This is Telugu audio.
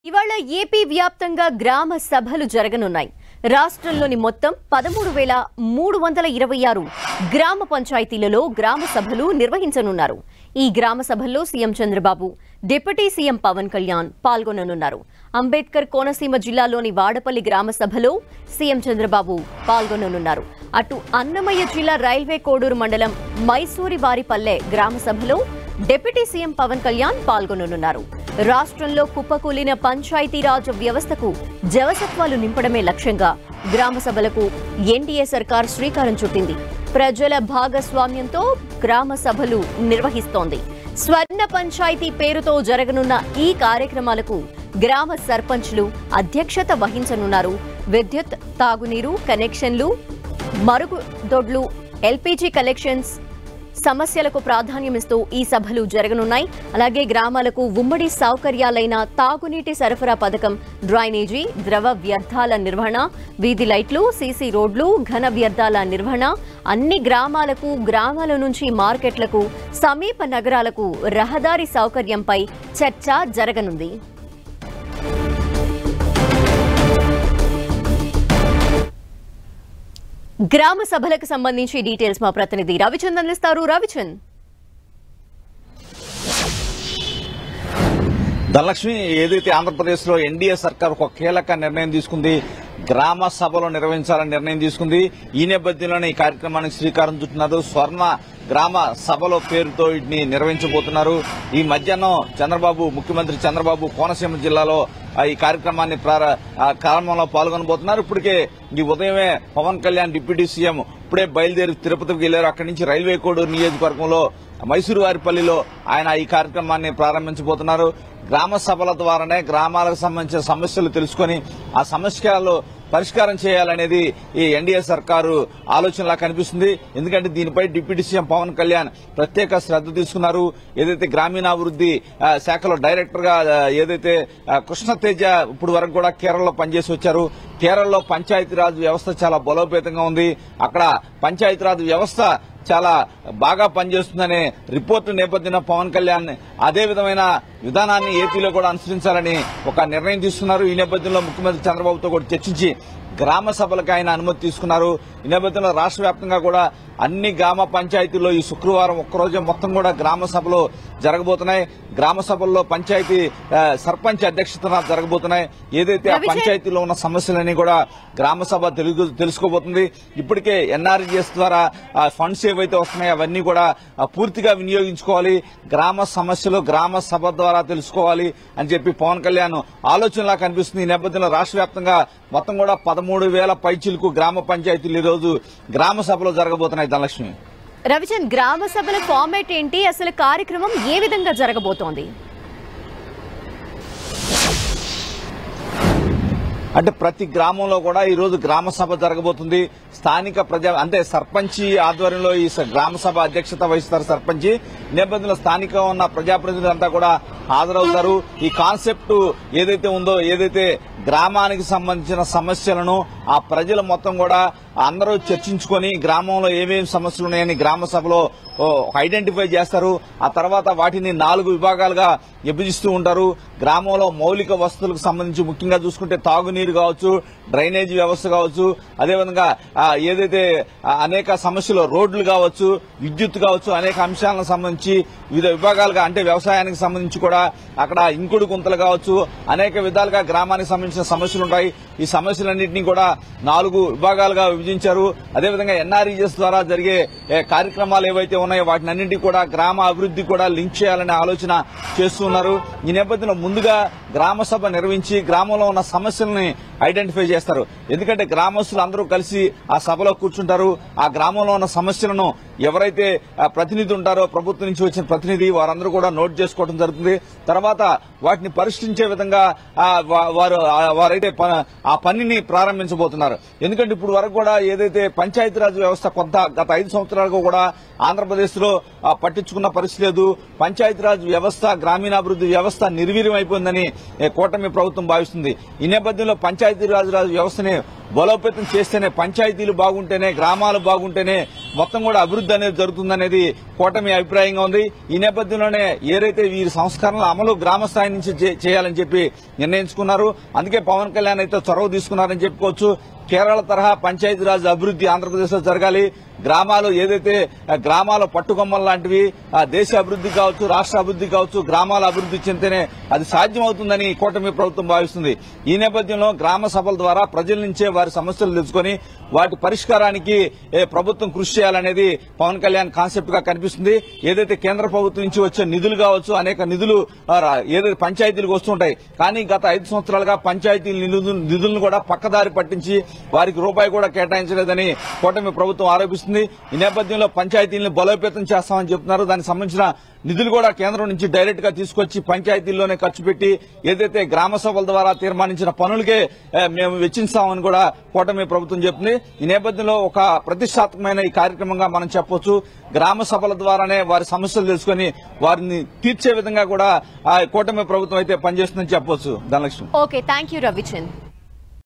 ఇవాళ ఏపీ వ్యాప్తంగా గ్రామ సభలు జరగనున్నాయి రాష్ట్రంలోని మొత్తం పదమూడు వేల మూడు వందల ఇరవై ఆరు గ్రామ పంచాయతీలలో గ్రామ సభలు నిర్వహించనున్నారు ఈ గ్రామ సభల్లో CM Chandrababu deputy CM Pawan Kalyan పాల్గొననున్నారు అంబేద్కర్ కోనసీమ జిల్లాలోని వాడపల్లి గ్రామ సభలో సీఎం చంద్రబాబు పాల్గొననున్నారు అటు అన్నమయ్య జిల్లా రైల్వే కోడూరు మండలం మైసూరి వారిపల్లె గ్రామ సభలో డిప్యూటీ సీఎం పవన్ కళ్యాణ్ పాల్గొననున్నారు రాష్ట్రంలో కుప్పకూలిన పంచాయతీరాజ్ వ్యవస్థకు జవసత్వాలు నింపడమే లక్ష్యంగా గ్రామ సభలకు ఎన్డీఏ సర్కార్ శ్రీకారం చుట్టింది ప్రజల భాగస్వామ్యంతో గ్రామ సభలు నిర్వహిస్తోంది స్వర్ణ పంచాయతీ పేరుతో జరగనున్న ఈ కార్యక్రమాలకు గ్రామ సర్పంచ్లు అధ్యక్షత వహించనున్నారు విద్యుత్ తాగునీరు కనెక్షన్లు మరుగుదొడ్లు ఎల్పీజీ కలెక్షన్స్ సమస్యలకు ప్రాధాన్యమిస్తూ ఈ సభలు జరగనున్నాయి అలాగే గ్రామాలకు ఉమ్మడి సౌకర్యాలైన తాగునీటి సరఫరా పథకం డ్రైనేజీ ద్రవ వ్యర్థాల నిర్వహణ వీధి లైట్లు సీసీ రోడ్లు ఘన వ్యర్థాల నిర్వహణ అన్ని గ్రామాలకు గ్రామాల నుంచి మార్కెట్లకు సమీప నగరాలకు రహదారి సౌకర్యంపై చర్చ జరగనుంది గ్రామ సభలకు సంబంధించి డీటెయిల్స్ మా ప్రతినిధి రవిచంద్ అందిస్తారు రవిచంద్ ధనలక్ష్మి ఏదైతే ఆంధ్రప్రదేశ్ లో ఎన్డీఏ సర్కార్ ఒక కీలక నిర్ణయం తీసుకుంది గ్రామ సభలు నిర్వహించాలని నిర్ణయం తీసుకుంది ఈ నేపథ్యంలోనే ఈ కార్యక్రమానికి శ్రీకారం చుట్టున్నారు స్వర్ణ గ్రామ సభలో పేరుతో వీటిని నిర్వహించబోతున్నారు ఈ మధ్యాహ్నం చంద్రబాబు ముఖ్యమంత్రి చంద్రబాబు కోనసీమ జిల్లాలో ఆ, ఈ కార్యక్రమాన్ని ప్రార- ఆ, ప్రారంభంలో పాల్గొనబోతున్నారు ఇప్పటికే ఈ ఉదయమే పవన్ కళ్యాణ్ డిప్యూటీ సీఎం ఇప్పుడే బయలుదేరి తిరుపతికి వెళ్లారు అక్కడి నుంచి రైల్వే కోడూరు నియోజకవర్గంలో మైసూరు వారిపల్లిలో ఆయన ఈ కార్యక్రమాన్ని ప్రారంభించబోతున్నారు గ్రామ సభల ద్వారానే గ్రామాలకు సంబంధించిన సమస్యలు తెలుసుకొని ఆ సమస్యలు పరిష్కారం చేయాలనేది ఈ ఎన్డీఏ సర్కారు ఆలోచనలా కనిపిస్తుంది ఎందుకంటే దీనిపై డిప్యూటీ సీఎం పవన్ కళ్యాణ్ ప్రత్యేక శ్రద్ధ తీసుకున్నారు ఏదైతే గ్రామీణాభివృద్ధి ఆ, శాఖలో డైరెక్టర్ గా ఆ, ఏదైతే ఆ, కృష్ణతేజ ఇప్పుడు వరకు కూడా కేరళలో పనిచేసి వచ్చారు కేరళలో పంచాయతీరాజ్ వ్యవస్థ చాలా బలోపేతంగా ఉంది అక్కడ పంచాయతీరాజ్ వ్యవస్థ చాలా బాగా పనిచేస్తుందనే రిపోర్టు నేపథ్యంలో పవన్ కళ్యాణ్ అదే విధమైన విధానాన్ని ఏపీలో కూడా అనుసరించాలని ఒక నిర్ణయం తీసుకున్నారు ఈ నేపథ్యంలో ముఖ్యమంత్రి చంద్రబాబుతో కూడా చర్చించి గ్రామ సభలకు ఆయన అనుమతి తీసుకున్నారు ఈ నేపథ్యంలో రాష్ట్ర వ్యాప్తంగా కూడా అన్ని గ్రామ పంచాయతీల్లో ఈ శుక్రవారం ఒక్కరోజే మొత్తం కూడా గ్రామ సభలు జరగబోతున్నాయి గ్రామ సభల్లో పంచాయతీ ఆ, సర్పంచ్ అధ్యక్షతన జరగబోతున్నాయి ఏదైతే ఆ రవిచంద్ర- పంచాయతీలో ఉన్న సమస్యలన్నీ కూడా గ్రామ సభ తెలుగు తెలుసుకోబోతుంది ఇప్పటికే ఎన్ఆర్జీఎస్ ద్వారా ఆ, ఫండ్స్ ఏవైతే వస్తున్నాయో అవన్నీ కూడా ఆ, పూర్తిగా వినియోగించుకోవాలి గ్రామ సమస్యలు గ్రామ సభ ద్వారా తెలుసుకోవాలి అని చెప్పి పవన్ కళ్యాణ్ ఆలోచనలా కనిపిస్తుంది ఈ నేపథ్యంలో రాష్ట్ర వ్యాప్తంగా మొత్తం కూడా పదమూడు వేల పైచిలకు గ్రామ పంచాయతీలు ఈ రోజు గ్రామ సభలో జరగబోతున్నాయి ధనలక్ష్మి రవిచంద్ గ్రామ సభల ఫార్మాట్ ఏంటి అసలు కార్యక్రమం ఏ విధంగా జరగబోతోంది అంటే ప్రతి గ్రామంలో కూడా ఈ రోజు గ్రామ సభ జరగబోతుంది స్థానిక ప్రజా అంటే సర్పంచి ఆధ్వర్యంలో ఈ స- గ్రామ సభ అధ్యక్షత వహిస్తారు సర్పంచి ఈ నేపథ్యంలో స్థానికంగా ఉన్న ప్రజాప్రతినిధులంతా కూడా హాజరవుతారు ఈ కాన్సెప్ట్ ఏదైతే ఉందో ఏదైతే గ్రామానికి సంబంధించిన సమస్యలను ఆ ప్రజలు మొత్తం కూడా అందరూ చర్చించుకొని గ్రామంలో ఏమేమి సమస్యలు ఉన్నాయని గ్రామ సభలో ఓ, ఐడెంటిఫై చేస్తారు ఆ తర్వాత వాటిని నాలుగు విభాగాలుగా విభజిస్తూ ఉంటారు గ్రామంలో మౌలిక వసతులకు సంబంధించి ముఖ్యంగా చూసుకుంటే తాగునీరు కావచ్చు డ్రైనేజీ వ్యవస్థ కావచ్చు అదేవిధంగా ఆ, ఏదైతే ఆ, అనేక సమస్యలు రోడ్లు కావచ్చు విద్యుత్ కావచ్చు అనేక అంశాలకు సంబంధించి వివిధ విభాగాలుగా అంటే వ్యవసాయానికి సంబంధించి కూడా అక్కడ ఇంకుడు గుంతలు కావచ్చు అనేక విధాలుగా గ్రామానికి సంబంధించిన సమస్యలు ఉంటాయి ఈ సమస్యలన్నింటినీ కూడా నాలుగు విభాగాలుగా విభజించారు అదేవిధంగా ఎన్ఆర్ఈఎస్ ద్వారా జరిగే ఏ, కార్యక్రమాలు ఏవైతే ఉన్నాయో వాటినన్నింటినీ కూడా గ్రామ అభివృద్ధి కూడా లింక్ చేయాలనే ఆలోచన చేస్తున్నారు ఈ నేపథ్యంలో ముందుగా గ్రామ సభ నిర్వహించి గ్రామంలో ఉన్న సమస్యల్ని ఐడెంటిఫై చేస్తారు ఎందుకంటే గ్రామస్తులు అందరూ కలిసి ఆ సభలో కూర్చుంటారు ఆ గ్రామంలో ఉన్న సమస్యలను ఎవరైతే ఆ, ప్రతినిధి ఉంటారో ప్రభుత్వం నుంచి వచ్చిన ప్రతినిధి వారందరూ కూడా నోట్ చేసుకోవడం జరుగుతుంది తర్వాత వాటిని పరిష్కరించే విధంగా ఆ, వా- వారు ఆ, వారైతే ప- ఆ పనిని ప్రారంభించబోతున్నారు ఎందుకంటే ఇప్పుడు వరకు కూడా ఏదైతే పంచాయతీరాజ్ వ్యవస్థ కొంత గత ఐదు సంవత్సరాలుగా కూడా ఆంధ్రప్రదేశ్ లో ఆ, పట్టించుకున్న పరిస్థితి లేదు పంచాయతీరాజ్ వ్యవస్థ గ్రామీణాభివృద్ధి వ్యవస్థ నిర్వీర్యం అయిపోయిందని ఏ, కూటమి ప్రభుత్వం భావిస్తుంది ఈ నేపథ్యంలో పంచాయతీరాజ్ రాజ్ వ్యవస్థని బలోపేతం చేస్తేనే పంచాయతీలు బాగుంటేనే గ్రామాలు బాగుంటేనే మొత్తం కూడా అభివృద్ధి అనేది జరుగుతుందనేది కూటమి అభిప్రాయంగా ఉంది ఈ నేపథ్యంలోనే ఏదైతే వీరి సంస్కరణల అమలు గ్రామ స్థాయి నుంచి చే- చేయాలని చెప్పి నిర్ణయించుకున్నారు అందుకే పవన్ కళ్యాణ్ అయితే చొరవ తీసుకున్నారని చెప్పుకోవచ్చు కేరళ తరహా పంచాయతీరాజ్ అభివృద్ధి ఆంధ్రప్రదేశ్ లో జరగాలి గ్రామాలు ఏదైతే ఆ, గ్రామాల పట్టుకొమ్మలు లాంటివి ఆ, దేశ అభివృద్ధి కావచ్చు రాష్ట్ర అభివృద్ధి కావచ్చు గ్రామాల అభివృద్ధి చెందితేనే అది సాధ్యమవుతుందని కూటమి ప్రభుత్వం భావిస్తుంది ఈ నేపథ్యంలో గ్రామ సభల ద్వారా ప్రజల నుంచే వారి సమస్యలు తెలుసుకొని వాటి పరిష్కారానికి ఏ, ప్రభుత్వం కృషి చేయాలనేది పవన్ కళ్యాణ్ కాన్సెప్ట్ గా కనిపిస్తుంది ఏదైతే కేంద్ర ప్రభుత్వం నుంచి వచ్చే నిధులు కావచ్చు అనేక నిధులు ఆ, రా- ఏదైతే పంచాయతీలకు వస్తుంటాయి కానీ గత ఐదు సంవత్సరాలుగా పంచాయతీ నిధులు- నిధులను కూడా పక్కదారి పట్టించి వారికి రూపాయి కూడా కేటాయించలేదని కూటమి ప్రభుత్వం ఆరోపిస్తుంది ఈ నేపథ్యంలో పంచాయతీలను బలోపేతం చేస్తామని చెప్తున్నారు దానికి సంబంధించిన నిధులు కూడా కేంద్రం నుంచి డైరెక్ట్ గా తీసుకొచ్చి పంచాయతీల్లోనే ఖర్చు పెట్టి ఏదైతే గ్రామ సభల ద్వారా తీర్మానించిన పనులకే ఏ, మేము వెచ్చించామని కూడా కూటమి ప్రభుత్వం చెప్తుంది ఈ నేపథ్యంలో ఒక ప్రతిష్టాత్మకమైన ఈ కార్యక్రమంగా మనం చెప్పొచ్చు గ్రామ సభల ద్వారానే వారి సమస్యలు తెలుసుకొని వారిని తీర్చే విధంగా కూడా ఆ కూటమి ప్రభుత్వం అయితే పనిచేస్తుందని చెప్పొచ్చు Dhanalakshmi okay thank you Ravichand